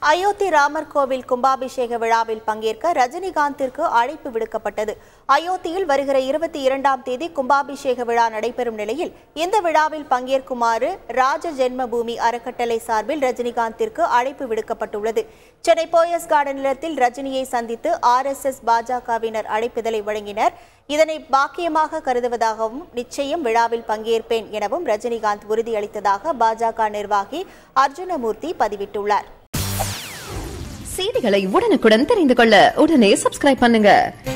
அயோத்தி ராமர் கோவில் கும்பாபிஷேக விழாவில் பங்கேற்க ரஜினிகாந்திற்கு அழைப்பு விடுக்கப்பட்டது அயோத்தியில் வருகிற இருபத்தி இரண்டாம் தேதி கும்பாபிஷேக விழா நடைபெறும் நிலையில் இந்த விழாவில் பங்கேற்குமாறு ராஜ ஜென்மபூமி அறக்கட்டளை சார்பில் ரஜினிகாந்திற்கு அழைப்பு விடுக்கப்பட்டுள்ளது சென்னை போயஸ் கார்டன் நிலத்தில் ரஜினியை சந்தித்து ஆர்எஸ்எஸ் பாஜகவினர் அழைப்பிதழை வழங்கினர் இதனை பாக்கியமாக கருதுவதாகவும் நிச்சயம் விழாவில் பங்கேற்பேன் எனவும் ரஜினிகாந்த் உறுதியளித்ததாக பாஜக நிர்வாகி அர்ஜுனமூர்த்தி பதிவிட்டுள்ளார் செய்திகளை உடனுக்குடன் தெரிந்து கொள்ள உடனே சப்ஸ்கிரைப் பண்ணுங்க